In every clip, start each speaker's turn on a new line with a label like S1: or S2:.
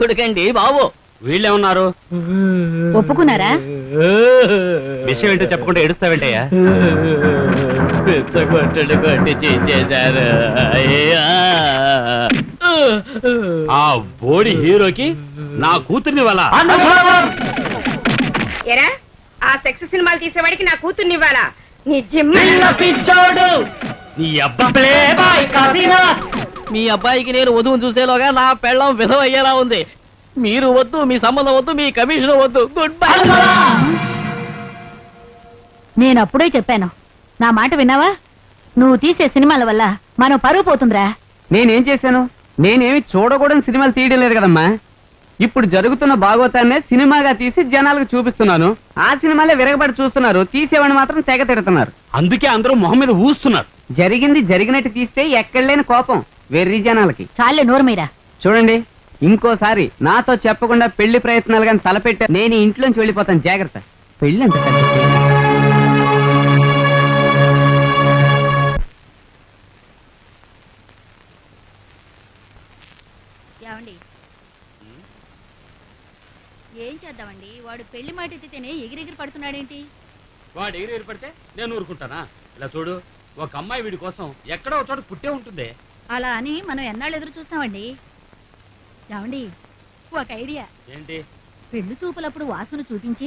S1: భక్తుడికండి బాబు
S2: వీళ్ళే ఉన్నారు
S3: ఒప్పుకున్నారా
S2: విషయం ఏంటో చెప్పకుండా ఏడుస్తావేంటయ్యా
S1: పిచ్చగొట్టుడు కొట్టి చేశారు అయ్యా
S2: ఆ బోడి హీరోకి నా కూతుర్ని వాళ్ళ
S4: ఎరా ఆ సెక్స్ సినిమాలు తీసేవాడికి నా కూతుర్ని ఇవ్వాలా నీ జిమ్మ
S1: పిచ్చోడు
S2: నీ అబ్బా
S1: మీ అబ్బాయికి నేను వధువును చూసేలోగా నా పెళ్ళం విధవ అయ్యేలా ఉంది మీరు వద్దు మీ సంబంధం వద్దు మీ కమిషన్ వద్దు గుడ్ బై
S3: నేను అప్పుడే చెప్పాను నా మాట విన్నావా నువ్వు తీసే సినిమాల వల్ల మనం పరువు పోతుందిరా
S5: నేనేం చేశాను నేనేమి చూడకూడని సినిమాలు తీయడం లేదు కదమ్మా ఇప్పుడు జరుగుతున్న భాగవతాన్నే సినిమాగా తీసి జనాలకు చూపిస్తున్నాను ఆ సినిమాలే విరగబడి చూస్తున్నారు తీసేవాడిని మాత్రం తెగ తిడుతున్నారు
S2: అందుకే అందరూ మొహం మీద ఊస్తున్నారు
S5: జరిగింది జరిగినట్టు తీస్తే ఎక్కడలేని కోపం వెర్రి జనాలకి
S3: చాలే నోరు మీరా
S5: చూడండి ఇంకోసారి నాతో చెప్పకుండా పెళ్లి ప్రయత్నాలు కానీ తలపెట్టా నేను ఈ ఇంట్లోంచి వెళ్ళిపోతాను జాగ్రత్త పెళ్లి అంటే పెద్ద చేయను.
S3: ఏమండి ఏం చేద్దామండి వాడు పెళ్లి మాట ఎత్తితేనే ఎగిరెగిరి పడుతున్నాడేంటి
S2: వాడు ఎగిరి ఎగిరి పడితే నేను ఊరుకుంటానా ఇలా చూడు ఒక అమ్మాయి వీడి కోసం ఎక్కడో ఒక చోట పుట్టే ఉంటుంది
S3: అలా అని మనం ఎన్నాళ్ళు ఎదురు చూస్తామండి ఏమండి ఒక ఐడియా
S2: ఏంటి
S3: పెళ్లి చూపులప్పుడు వాసన చూపించి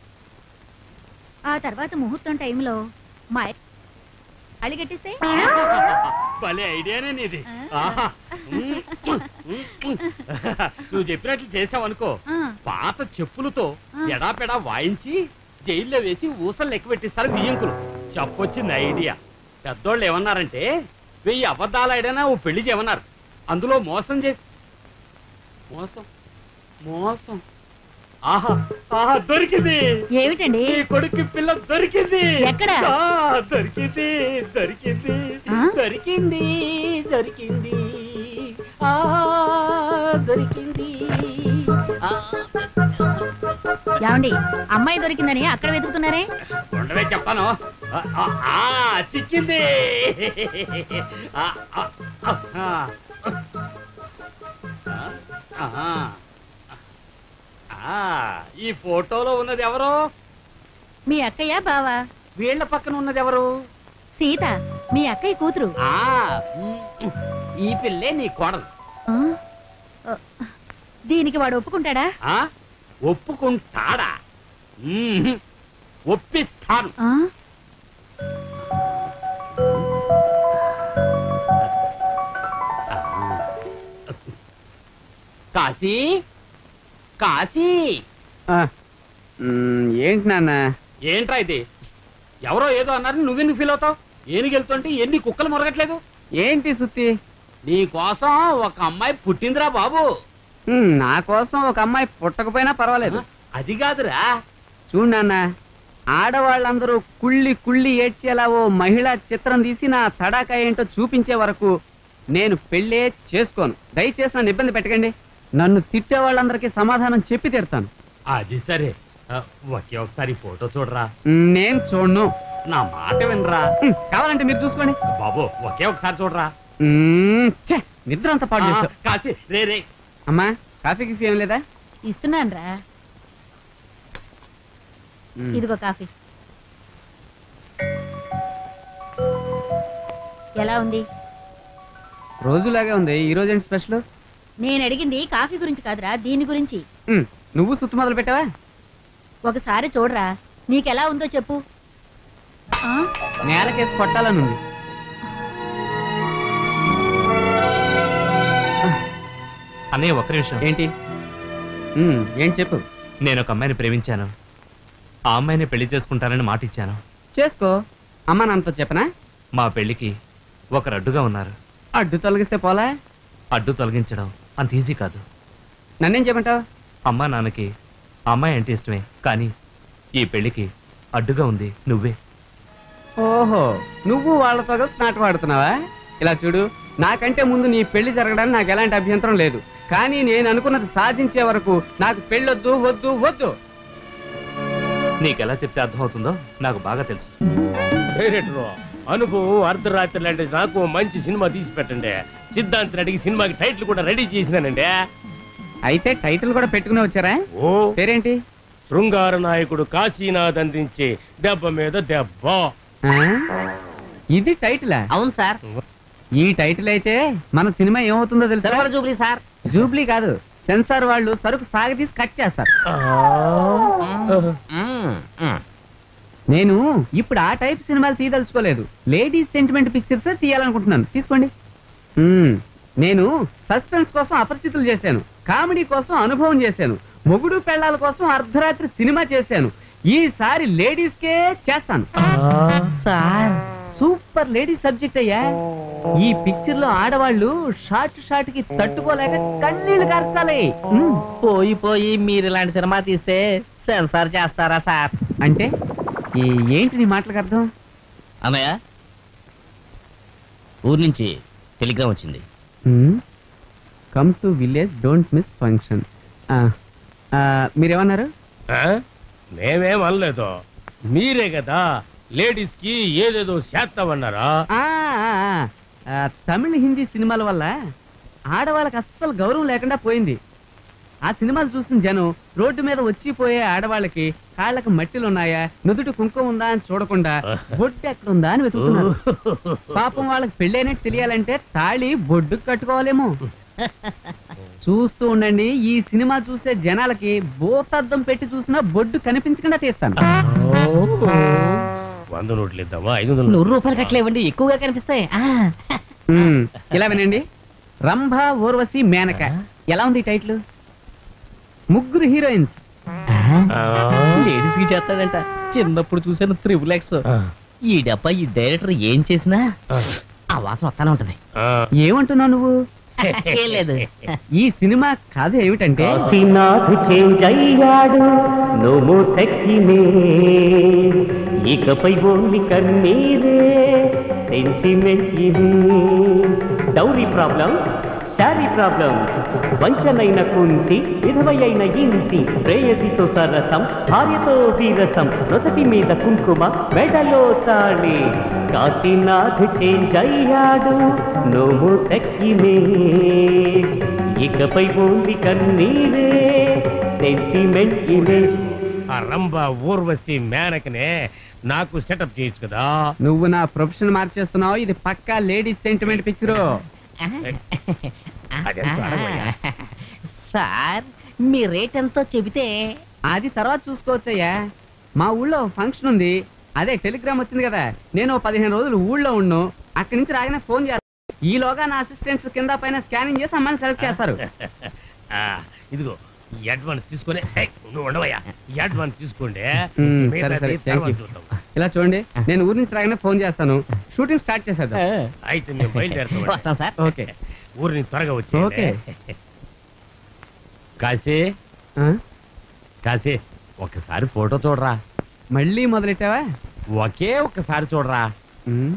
S3: ఆ తర్వాత ముహూర్తం టైంలో మా అడిగట్టిస్తే
S2: భలే ఐడియానే నీది
S3: ఆ.
S2: ఆహా. ఉమ్, ఉమ్, ఉమ్. నువ్వు చెప్పినట్లు చేసావనుకో
S3: ఆ,
S2: పాత చెప్పులతో
S3: ఆ.
S2: ఎడాపెడా వాయించి జైల్లో వేసి ఊసలు లెక్క పెట్టిస్తారు బియ్యంకులు చెప్పొచ్చింది ఐడియా పెద్దోళ్ళు ఏమన్నారంటే వెయ్యి అబద్ధాలు ఆడైనా ఓ పెళ్లి చేయమన్నారు అందులో మోసం చేసి మోసం మోసం ఆహా ఆహా దొరికింది
S3: ఏమిటండి
S2: నీ కొడుకు పిల్ల దొరికింది
S3: ఎక్కడ?
S2: ఆ, దొరికింది దొరికింది
S3: ఆ?
S2: దొరికింది దొరికింది ఆ దొరికింది ఆ.
S3: ఏమండి అమ్మాయి దొరికిందని అక్కడ వెతుకుతున్నారే
S2: ఉండవే చెప్పాను ఆ, ఆ, ఆ, చిక్కింది ఆ, ఆ, ఆ, ఆ, ఆ, ఆ, ఈ ఫోటోలో ఉన్నది ఎవరు
S3: మీ అక్కయ్య బావా
S2: వీళ్ళ పక్కన ఉన్నది ఎవరు
S3: సీత మీ అక్కయ్య కూతురు
S2: ఆ ఉమ్, ఈ పిల్లే నీ కోడలు
S3: ఆ? ఆ, దీనికి వాడు ఒప్పుకుంటాడా
S2: ఆ ఒప్పుకుంటాడా ఉమ్, ఒప్పిస్తాను
S3: ఆ?
S2: కాశీ కాశీ
S5: ఆ, మ్, ఏంటి నాన్న
S2: ఏంట్రా ఇది ఎవరో ఏదో అన్నారు నువ్వెందుకు ఫీల్ అవుతావు ఏనుగు వెళ్తుంటే ఎన్ని కుక్కలు మొరగట్లేదు
S5: ఏంటి సుత్తి
S2: నీ కోసం ఒక అమ్మాయి పుట్టిందిరా బాబు
S5: మ్, నా కోసం ఒక అమ్మాయి పుట్టకపోయినా పర్వాలేదు
S2: అది కాదురా
S5: చూడు నాన్న ఆడవాళ్ళందరూ కుళ్ళి కుళ్ళి ఏడ్చేలా ఓ మహిళా చిత్రం తీసి నా తడాకా ఏంటో చూపించే వరకు నేను పెళ్ళే చేసుకోను దయచేసి నన్ను ఇబ్బంది పెట్టకండి నన్ను తిట్టే వాళ్ళందరికీ సమాధానం చెప్పి తిడతాను
S2: అది సరే ఆ, ఒకే ఒకసారి ఫోటో చూడరా
S5: మ్, నేను చూడను
S2: నా మాట వినరా
S5: మ్, కావాలంటే మీరు చూసుకోండి
S2: బాబు ఒకే ఒకసారి చూడరా
S5: మ్మ్, ఛే, నిద్ర అంతా పాడు
S2: ఆ,
S5: చేశావు
S2: కాశీ రే రే
S5: అమ్మా కాఫీ గిఫీ ఏం లేదా
S3: ఇస్తున్నాను రా
S5: మ్.
S3: ఇదిగో కాఫీ ఎలా ఉంది
S5: రోజులాగే ఉంది ఈ రోజు ఏంటి స్పెషల్
S3: నేను అడిగింది కాఫీ గురించి కాదురా దీని గురించి
S5: మ్, నువ్వు సుత్తు మొదలు పెట్టావా
S3: ఒకసారి చూడరా నీకెలా ఉందో చెప్పు ఆ?
S5: నేలకేసి కొట్టాలని ఉంది
S6: అన్నయ్య ఒక్క నిమిషం
S5: ఏంటి మ్, ఏంటి చెప్పు
S6: నేను ఒక అమ్మాయిని ప్రేమించాను ఆ అమ్మాయిని పెళ్లి చేసుకుంటానని మాట ఇచ్చాను
S5: చేసుకో అమ్మ నాన్నతో చెప్పనా
S6: మా పెళ్లికి ఒకరు అడ్డుగా ఉన్నారు
S5: అడ్డు తొలగిస్తే పోలా
S6: అడ్డు తొలగించడం అంత ఈజీ కాదు
S5: నన్నేం చెప్పంటావు
S6: అమ్మా నాన్నకి ఆ అమ్మాయి అంటే ఇష్టమే కానీ ఈ పెళ్లికి అడ్డుగా ఉంది నువ్వే
S5: ఓహో నువ్వు వాళ్ళతో కలిసి నాటు వాడుతున్నావా ఇలా చూడు నాకంటే ముందు నీ పెళ్లి జరగడానికి నాకు ఎలాంటి అభ్యంతరం లేదు కానీ నేను అనుకున్నది సాధించే వరకు నాకు పెళ్ళొద్దు వద్దు వద్దు
S6: నీకెలా చెప్తే అర్థమవుతుందో నాకు బాగా తెలుసు
S1: డైరెక్టర్ అనుభవం అర్ధరాత్రి లాంటి నాకు మంచి సినిమా తీసి పెట్టండి సిద్ధాంత్ రెడ్డికి సినిమాకి టైటిల్ కూడా రెడీ చేసినానండి
S5: అయితే టైటిల్ కూడా పెట్టుకుని వచ్చారా
S7: ఓ
S5: పేరేంటి
S7: శృంగార నాయకుడు కాశీనాథ్ అందించే దెబ్బ మీద దెబ్బ
S5: ఆ? ఇది టైటిలా
S1: అవును సార్
S5: ఈ టైటిల్ అయితే మన సినిమా ఏమవుతుందో తెలుసా
S1: సిల్వర్ జూబ్లీ సార్
S5: జూబ్లీ కాదు సెన్సార్ వాళ్ళు సరుకు సాగదీసి కట్ చేస్తారు నేను ఇప్పుడు ఆ టైప్ సినిమాలు తీయదలుచుకోలేదు లేడీస్ సెంటిమెంట్ పిక్చర్స్ తీయాలనుకుంటున్నాను తీసుకోండి మ్మ్. నేను సస్పెన్స్ కోసం అపరిచితులు చేశాను కామెడీ కోసం అనుభవం చేశాను మొగుడు పెళ్ళాల కోసం అర్ధరాత్రి సినిమా చేశాను ఈసారి లేడీస్ కే చేస్తాను సార్ సూపర్ లేడీ సబ్జెక్ట్ అయ్యా ఈ పిక్చర్ లో ఆడవాళ్ళు షార్ట్ షార్ట్ కి తట్టుకోలేక కన్నీళ్లు కార్చాలి మ్మ్.
S1: పోయి పోయి మీరు ఇలాంటి సినిమా తీస్తే సెన్సార్ చేస్తారా సార్
S5: అంటే ఈ ఏంటి నీ మాటలకు అర్థం
S1: అన్నయ్య ఊరి నుంచి టెలిగ్రామ్ వచ్చింది
S5: come to village don't miss function మీరేమన్నారు
S7: ఆ? మేమేం అనలేదు మీరే కదా లేడీస్ కి ఏదేదో చేస్తామన్నారా
S5: ఆ, ఆ, ఆ, ఆ, తమిళ హిందీ సినిమాల వల్ల ఆడవాళ్ళకి అస్సలు గౌరవం లేకుండా పోయింది ఆ సినిమాలు చూసిన జనం రోడ్డు మీద వచ్చిపోయే ఆడవాళ్ళకి కాళ్ళకి మట్టిలు ఉన్నాయా నుదుటి కుంకుమ ఉందా అని చూడకుండా బొడ్డు ఎక్కడుందా అని వెతుకుతున్నారు పాపం వాళ్ళకి పెళ్ళైనట్టు తెలియాలంటే తాళి బొడ్డుకు కట్టుకోవాలేమో చూస్తూ ఉండండి ఈ సినిమా చూసే జనాలకి భూతద్దం పెట్టి చూసినా బొడ్డు కనిపించకుండా తీస్తాను
S7: వంద నోట్లు ఇద్దామా ఐదు వందలు
S1: నూరు రూపాయలు కట్టలేవండి ఎక్కువగా కనిపిస్తాయి ఆ.
S5: మ్మ్. ఇలా వినండి రంభ ఊర్వశి మేనక ఎలా ఉంది ఈ టైటిల్ ముగ్గురు హీరోయిన్స్
S7: ఆ.
S1: లేడీస్ కి చేస్తాడంట చిన్నప్పుడు చూసాను త్రిబుల్ ఎక్స్
S7: ఆ.
S1: ఈ డబ్బా ఈ డైరెక్టర్ ఏం చేసినా
S7: ఆ.
S1: ఆ వాసన వస్తానే ఉంటది
S7: ఆ.
S5: ఏమంటున్నావు నువ్వు
S1: ఏం లేదు
S5: ఈ సినిమా కథ ఏమిటంటే
S8: కాశీనాథ్ చేంజ్ అయ్యాడు నో మోర్ సెక్సీ మేజ్ ఇకపై ఓన్లీ కన్నీరే సెంటిమెంట్ ఇది డౌరీ ప్రాబ్లం శారీ ప్రాబ్లం వంచనైన కుంతి విధవయైన ఇంటి ప్రేయసితో సరసం భార్యతో వీరసం నొసటి మీద కుంకుమ మెడలో తాళి కాశీనాథ్ చేంజ్ అయ్యాడు నో మోర్ సెక్సీ మేజ్ ఇకపై ఓన్లీ కన్నీరే సెంటిమెంట్ ఇమేజ్
S7: ఆ రంభ ఊర్వశి మేనకనే నాకు సెటప్ చేయొచ్చు కదా
S5: నువ్వు నా ప్రొఫెషన్ మార్చేస్తున్నావు ఇది పక్కా లేడీస్ సెంటిమెంట్ పిక్చరు
S7: అదెంత అడగవయ్యా?
S1: సార్ మీ రేట్ ఎంతో చెబితే
S5: అది తర్వాత చూసుకోవచ్చయ్యా మా ఊళ్ళో ఫంక్షన్ ఉంది అదే టెలిగ్రామ్ వచ్చింది కదా నేను ఓ పదిహేను రోజులు ఊళ్ళో ఉన్ను అక్కడి నుంచి రాగానే ఫోన్ చేస్తాను ఈలోగా నా అసిస్టెంట్స్ కింద పైన స్కానింగ్ చేసి అమ్మాయిని సెలెక్ట్ చేస్తారు
S7: ఆ, ఇదిగో ఈ అడ్వాన్స్ తీసుకొని ఏయ్, నువ్వు ఉండవయ్యా ఈ అడ్వాన్స్ తీసుకోండి
S5: మ్మ్,
S7: మిగతాది
S5: సరే సరే థ్యాంక్
S7: తర్వాత
S5: యూ
S7: చూద్దాం.
S5: ఇలా చూడండి నేను ఊరి నుంచి రాగానే ఫోన్ చేస్తాను షూటింగ్ స్టార్ట్ చేసేద్దాం
S7: అయితే మేము బయలుదేరుతాం
S1: వస్తాం సార్
S5: ఓకే
S7: ఊరిని త్వరగా వచ్చి
S5: ఓకే.
S7: కాశీ
S5: ఆ?
S7: కాశీ ఒకసారి ఫోటో చూడరా
S5: మళ్ళీ మొదలెట్టావా
S7: ఒకే ఒక్కసారి చూడరా
S5: ఉమ్.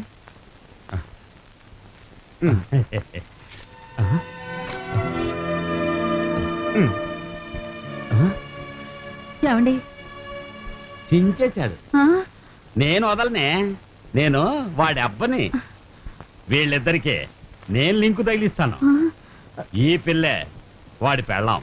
S5: ఉమ్. ఉమ్.
S3: ఏమండి
S2: చించేశాడు
S3: ఆ?
S2: నేను వదలనే నేను వాడి అబ్బని వీళ్ళిద్దరికీ నేను లింకు తగిలిస్తాను
S3: ఆ?
S2: ఈ పిల్లే వాడి పెళ్ళాం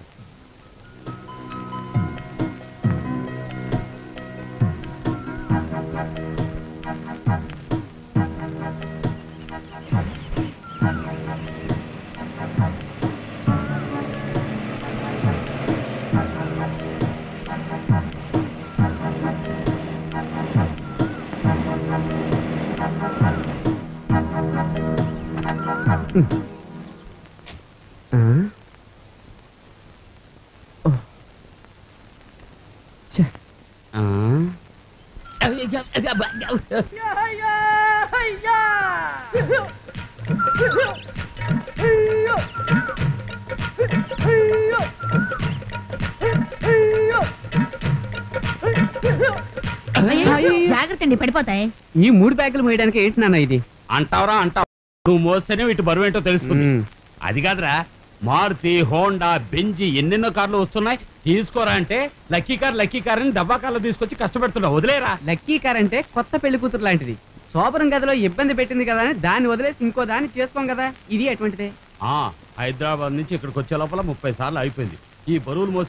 S5: ఆ? ఓ. ఛే. ఆ?
S3: అయ్యో, జాగ్రత్త అండి పడిపోతాయి
S5: ఈ మూడు బ్యాగులు మోయడానికి ఏంటి నాన్న ఇది
S2: అంటావురా అంటావు నువ్వు మోస్తేనే వీటి బరువు ఏంటో తెలుస్తుంది
S5: ఉమ్.
S2: అది కాదురా మారుతి హోండా బెంజి ఎన్నెన్నో కార్లు వస్తున్నాయి తీసుకోరా అంటే లక్కీ కార్ లక్కీ కార్ అని డబ్బా కార్లో తీసుకొచ్చి కష్టపెడుతున్నావు వదిలేరా
S5: లక్కీ కార్ అంటే కొత్త పెళ్లి కూతురు లాంటిది శోభరం గదిలో ఇబ్బంది పెట్టింది కదా అని దాన్ని వదిలేసి ఇంకో దాన్ని చేసుకోం కదా ఇది అటువంటిదే
S2: ఆ హైదరాబాద్ నుంచి ఇక్కడికి వచ్చే లోపల ముప్పై సార్లు అయిపోయింది ఈ బరువులు మోసి